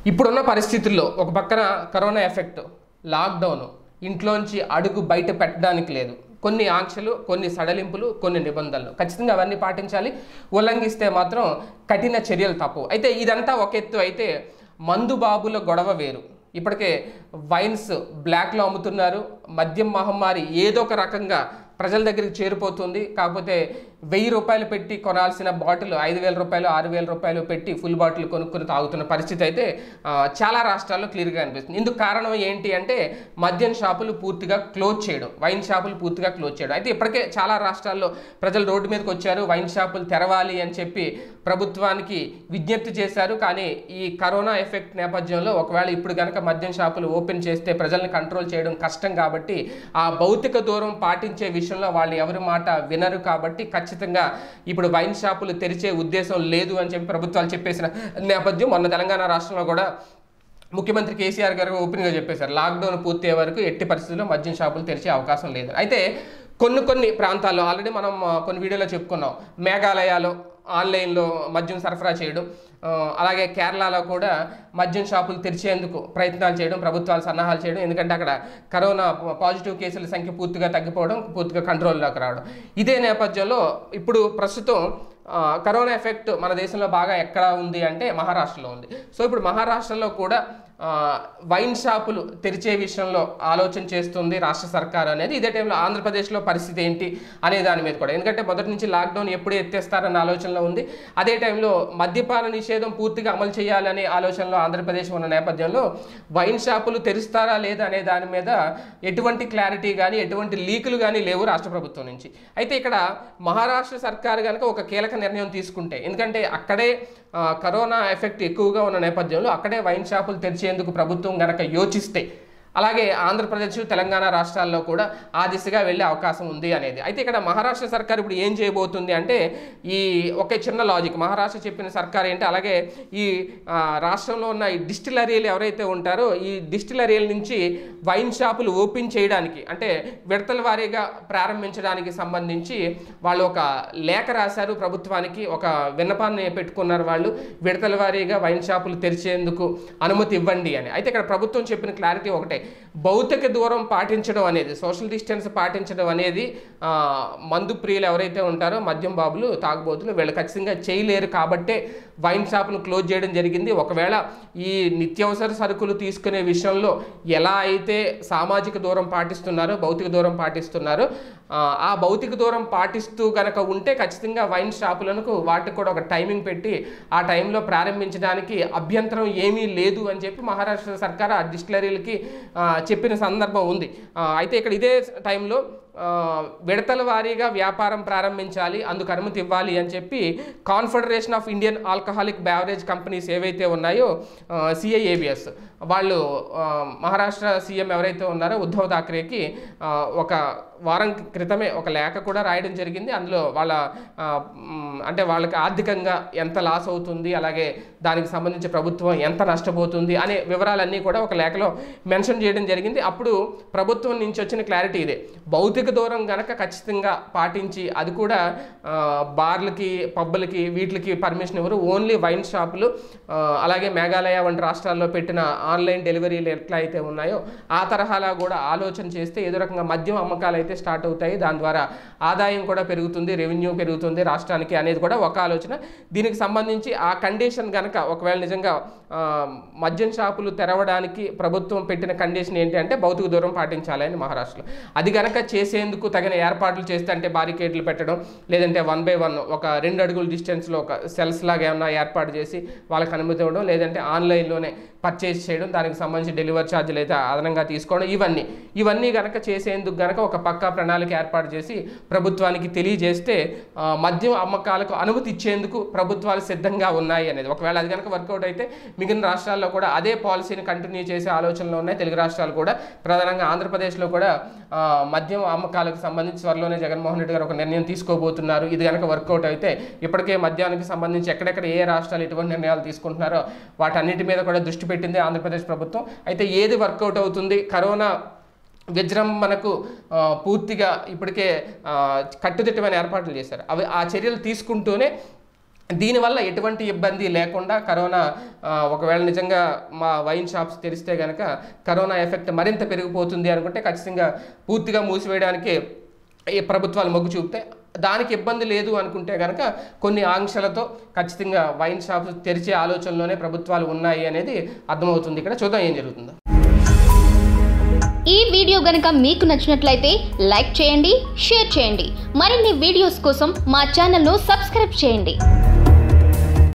ఇప్పుడున్న పరిస్థితుల్లో ఒక పక్కన కరోనా ఎఫెక్ట్ లాక్డౌన్ ఇంట్లోంచి అడుగు బయట పెట్టడానికి లేదు కొన్ని ఆంక్షలు కొన్ని సడలింపులు కొన్ని నిబంధనలు ఖచ్చితంగా అవన్నీ పాటించాలి ఉల్లంఘిస్తే మాత్రం కఠిన చర్యలు తప్పవు అయితే ఇదంతా ఒక ఎత్తు అయితే మందు బాబుల గొడవ వేరు ఇప్పటికే వైన్స్ బ్లాక్లో అమ్ముతున్నారు మద్యం మహమ్మారి ఏదో ఒక రకంగా ప్రజల దగ్గరికి చేరిపోతుంది కాకపోతే వెయ్యి రూపాయలు పెట్టి కొనాల్సిన బాటిల్ ఐదు వేల రూపాయలు ఆరు వేల రూపాయలు పెట్టి ఫుల్ బాటిల్ కొనుక్కొని తాగుతున్న పరిస్థితి అయితే ఆ, చాలా రాష్ట్రాల్లో క్లియర్గా అనిపిస్తుంది ఇందుకు కారణం ఏంటి అంటే మద్యం షాపులు పూర్తిగా క్లోజ్ చేయడం వైన్ షాపులు పూర్తిగా క్లోజ్ చేయడం అయితే ఇప్పటికే చాలా రాష్ట్రాల్లో ప్రజలు రోడ్డు మీదకి వచ్చారు వైన్ షాపులు తెరవాలి అని చెప్పి ప్రభుత్వానికి విజ్ఞప్తి చేశారు కానీ ఈ కరోనా ఎఫెక్ట్ నేపథ్యంలో ఒకవేళ ఇప్పుడు కనుక మద్యం షాపులు ఓపెన్ చేస్తే ప్రజల్ని కంట్రోల్ చేయడం కష్టం కాబట్టి ఆ భౌతిక దూరం పాటించే విషయంలో వాళ్ళు ఎవరి మాట వినరు కాబట్టి ఖచ్చితంగా ఇప్పుడు వైన్ షాపులు తెరిచే ఉద్దేశం లేదు అని చెప్పి ప్రభుత్వాలు చెప్పేసిన నేపథ్యం మొన్న తెలంగాణ రాష్ట్రంలో కూడా ముఖ్యమంత్రి కేసీఆర్ గారు ఓపెన్గా చెప్పేశారు లాక్డౌన్ పూర్తయ్యే వరకు ఎట్టి పరిస్థితుల్లో మద్యం షాపులు తెరిచే అవకాశం లేదు అయితే కొన్ని కొన్ని ప్రాంతాల్లో ఆల్రెడీ మనం ఆ, కొన్ని వీడియోలో చెప్పుకున్నాం మేఘాలయాలో ఆన్లైన్లో మద్యం సరఫరా చేయడం ఆ, అలాగే కేరళలో కూడా మద్యం షాపులు తెరిచేందుకు ప్రయత్నాలు చేయడం ప్రభుత్వాలు సన్నాహాలు చేయడం ఎందుకంటే అక్కడ కరోనా పాజిటివ్ కేసుల సంఖ్య పూర్తిగా తగ్గిపోవడం పూర్తిగా కంట్రోల్లోకి రావడం ఇదే నేపథ్యంలో ఇప్పుడు ప్రస్తుతం ఆ, కరోనా ఎఫెక్ట్ మన దేశంలో బాగా ఎక్కడ ఉంది అంటే మహారాష్ట్రలో ఉంది సో ఇప్పుడు మహారాష్ట్రలో కూడా ఆ, వైన్ షాపులు తెరిచే విషయంలో ఆలోచన చేస్తుంది రాష్ట్ర సర్కార్ అనేది ఇదే టైంలో ఆంధ్రప్రదేశ్లో పరిస్థితి ఏంటి అనే దాని మీద కూడా ఎందుకంటే మొదటి నుంచి లాక్డౌన్ ఎప్పుడు ఎత్తేస్తారన్న ఆలోచనలో ఉంది అదే టైంలో మద్యపాన నిషేధం పూర్తిగా అమలు చేయాలనే ఆలోచనలో ఆంధ్రప్రదేశ్ ఉన్న నేపథ్యంలో వైన్ షాపులు తెరుస్తారా లేదా అనే దాని మీద ఎటువంటి క్లారిటీ కానీ ఎటువంటి లీకులు కానీ లేవు రాష్ట్ర ప్రభుత్వం నుంచి అయితే ఇక్కడ మహారాష్ట్ర సర్కార్ కనుక ఒక కీలక నిర్ణయం తీసుకుంటే ఎందుకంటే అక్కడే ఆ, కరోనా ఎఫెక్ట్ ఎక్కువగా ఉన్న నేపథ్యంలో అక్కడే వైన్ షాపులు తెరిచేందుకు ప్రభుత్వం గనక యోచిస్తే అలాగే ఆంధ్రప్రదేశ్ తెలంగాణ రాష్ట్రాల్లో కూడా ఆ దిశగా వెళ్ళే అవకాశం ఉంది అనేది అయితే ఇక్కడ మహారాష్ట్ర సర్కార్ ఇప్పుడు ఏం చేయబోతుంది అంటే ఈ ఒక చిన్న లాజిక్ మహారాష్ట్ర చెప్పిన సర్కార్ ఏంటి అలాగే ఈ ఆ, రాష్ట్రంలో ఉన్న ఈ డిస్టిలరీలు ఎవరైతే ఉంటారో ఈ డిస్టిలరీల నుంచి వైన్ షాపులు ఓపెన్ చేయడానికి అంటే విడతల వారీగా ప్రారంభించడానికి సంబంధించి వాళ్ళు ఒక లేఖ రాశారు ప్రభుత్వానికి ఒక విన్నపాన్ని పెట్టుకున్నారు వాళ్ళు విడతల వారీగా వైన్ షాపులు తెరిచేందుకు అనుమతి ఇవ్వండి అని అయితే ఇక్కడ ప్రభుత్వం చెప్పిన క్లారిటీ ఒకటే భౌతిక దూరం పాటించడం అనేది సోషల్ డిస్టెన్స్ పాటించడం అనేది ఆ, మందు ప్రియులు ఎవరైతే ఉంటారో మద్యం బాబులు తాగుబోతులు వీళ్ళు ఖచ్చితంగా చేయలేరు కాబట్టే వైన్ షాపును క్లోజ్ చేయడం జరిగింది ఒకవేళ ఈ నిత్యావసర సరుకులు తీసుకునే విషయంలో ఎలా అయితే సామాజిక దూరం పాటిస్తున్నారో భౌతిక దూరం పాటిస్తున్నారో ఆ, ఆ భౌతిక దూరం పాటిస్తూ గనక ఉంటే ఖచ్చితంగా వైన్ షాపులకు వాటికి కూడా ఒక టైమింగ్ పెట్టి ఆ టైంలో ప్రారంభించడానికి అభ్యంతరం ఏమీ లేదు అని చెప్పి మహారాష్ట్ర సర్కార్ ఆ డిస్టిలరీలకి ఆ, చెప్పిన సందర్భం ఉంది ఆ, అయితే ఇక్కడ ఇదే టైంలో ఆ, విడతల వారీగా వ్యాపారం ప్రారంభించాలి అందుకు అనుమతి ఇవ్వాలి అని చెప్పి confederation of Indian alcoholic beverage companies ఏవైతే ఉన్నాయో సిఐఏబిఎస్ వాళ్ళు ఆ, మహారాష్ట్ర సీఎం ఎవరైతే ఉన్నారో ఉద్ధవ్ థాక్రేకి ఆ, ఒక వారం క్రితమే ఒక లేఖ కూడా రాయడం జరిగింది అందులో వాళ్ళ ఆ, మ్, అంటే వాళ్ళకి ఆర్థికంగా ఎంత లాస్ అవుతుంది అలాగే దానికి సంబంధించి ప్రభుత్వం ఎంత నష్టపోతుంది అనే వివరాలన్నీ కూడా ఒక లేఖలో మెన్షన్ చేయడం జరిగింది అప్పుడు ప్రభుత్వం నుంచి వచ్చిన క్లారిటీ ఇదే భౌతిక దూరం గనక ఖచ్చితంగా పాటించి అది కూడా ఆ, బార్లకి పబ్బులకి వీటికి పర్మిషన్ ఇవ్వరు ఓన్లీ వైన్ షాపులు ఆ, అలాగే మేఘాలయ వంటి రాష్ట్రాల్లో పెట్టిన ఆన్లైన్ డెలివరీలు ఎట్లా అయితే ఉన్నాయో ఆ తరహాలా కూడా ఆలోచన చేస్తే ఏదో రకంగా మద్యం అమ్మకాలు అయితే స్టార్ట్ అవుతాయి దాని ద్వారా ఆదాయం కూడా పెరుగుతుంది రెవెన్యూ పెరుగుతుంది రాష్ట్రానికి అనేది కూడా ఒక ఆలోచన దీనికి సంబంధించి ఆ కండిషన్ గనక ఒకవేళ నిజంగా ఆ, మద్యం షాపులు తెరవడానికి ప్రభుత్వం పెట్టిన కండిషన్ ఏంటి అంటే భౌతిక దూరం పాటించాలని మహారాష్ట్రలో అది గనక చేసేందుకు తగిన ఏర్పాట్లు చేస్తే అంటే బారికేడ్లు పెట్టడం లేదంటే వన్ బై వన్ ఒక రెండు అడుగుల డిస్టెన్స్లో ఒక సెల్స్ లాగా ఏమన్నా ఏర్పాటు చేసి వాళ్ళకి అనుమతి ఇవ్వడం లేదంటే ఆన్లైన్లోనే పర్చేస్ చేయడం దానికి సంబంధించి డెలివరీ ఛార్జీలు అయితే అదనంగా తీసుకోవడం ఇవన్నీ ఇవన్నీ గనక చేసేందుకు గనక ఒక పక్కా ప్రణాళిక ఏర్పాటు చేసి ప్రభుత్వానికి తెలియజేస్తే ఆ, మద్యం అమ్మకాలకు అనుమతి ఇచ్చేందుకు ప్రభుత్వాలు సిద్ధంగా ఉన్నాయి అనేది ఒకవేళ అది కనుక వర్కౌట్ అయితే మిగిలిన రాష్ట్రాల్లో కూడా అదే పాలసీని కంటిన్యూ చేసే ఆలోచనలో ఉన్నాయి తెలుగు రాష్ట్రాలు కూడా ప్రధానంగా ఆంధ్రప్రదేశ్లో కూడా ఆ, మద్యం అమ్మకాలకు సంబంధించి త్వరలోనే జగన్మోహన్ రెడ్డి గారు ఒక నిర్ణయం తీసుకోబోతున్నారు ఇది కనుక వర్కౌట్ అయితే ఇప్పటికే మద్యానికి సంబంధించి ఎక్కడెక్కడ ఏ రాష్ట్రాలు ఎటువంటి నిర్ణయాలు తీసుకుంటున్నారో వాటన్నిటి మీద కూడా దృష్టి పెట్టింది ఆంధ్రప్రదేశ్ ప్రభుత్వం అయితే ఏది వర్కౌట్ అవుతుంది కరోనా విజృంభణకు ఆ, పూర్తిగా ఇప్పటికే ఆ, కట్టుదిట్టమైన ఏర్పాట్లు చేశారు అవి ఆ చర్యలు తీసుకుంటూనే దీనివల్ల ఎటువంటి ఇబ్బంది లేకుండా కరోనా ఆ, ఒకవేళ నిజంగా మా వైన్ షాప్స్ తెరిస్తే కనుక కరోనా ఎఫెక్ట్ మరింత పెరిగిపోతుంది అనుకుంటే ఖచ్చితంగా పూర్తిగా మూసివేయడానికి ఈ ప్రభుత్వాలు మొగ్గు చూపితే దానికి ఇబ్బంది లేదు అనుకుంటే కనుక కొన్ని ఆంక్షలతో ఖచ్చితంగా వైన్ షాప్స్ తెరిచే ఆలోచనలోనే ప్రభుత్వాలు ఉన్నాయి అనేది అర్థమవుతుంది ఇక్కడ చూద్దాం ఏం జరుగుతుందో ఈ వీడియో గనుక మీకు నచ్చినట్లయితే లైక్ చేయండి షేర్ చేయండి మరిన్ని వీడియోస్ కోసం మా ఛానల్ను సబ్స్క్రైబ్ చేయండి